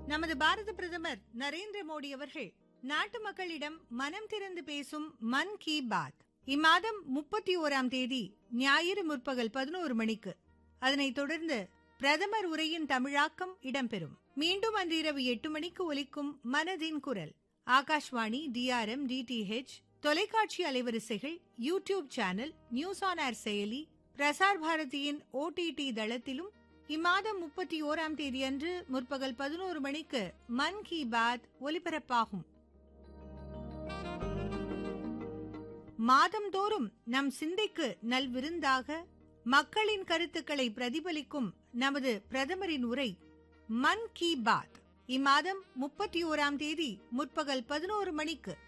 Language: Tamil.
நமது பாரத பிரதமர் நரேந்திர மோடி அவர்கள் நாட்டு மக்களிடம் மனம் திறந்து பேசும் மன் கி பாத் இம்மாதம் முப்பத்தி ஓராம் தேதி ஞாயிறு முற்பகல் பதினோரு மணிக்கு அதனைத் தொடர்ந்து பிரதமர் உரையின் தமிழாக்கம் இடம்பெறும் மீண்டும் அன்றிரவு எட்டு மணிக்கு ஒலிக்கும் மனதின் குரல் ஆகாஷ்வாணி டிஆர்எம் டிடிஹெச் தொலைக்காட்சி அலைவரிசைகள் YouTube channel news on air செயலி பிரசார் பாரதியின் ஓடிடி தளத்திலும் இம்மாதம் முப்பத்தி ஓராம் தேதி அன்று முற்பகல் பதினோரு மணிக்கு மன் கி பாத் ஒலிபரப்பாகும் மாதந்தோறும் நம் சிந்தைக்கு நல்விருந்தாக மக்களின் கருத்துக்களை பிரதிபலிக்கும் நமது பிரதமரின் உரை மன் கி பாத் இம்மாதம் முப்பத்தி ஓராம் தேதி முற்பகல் பதினோரு மணிக்கு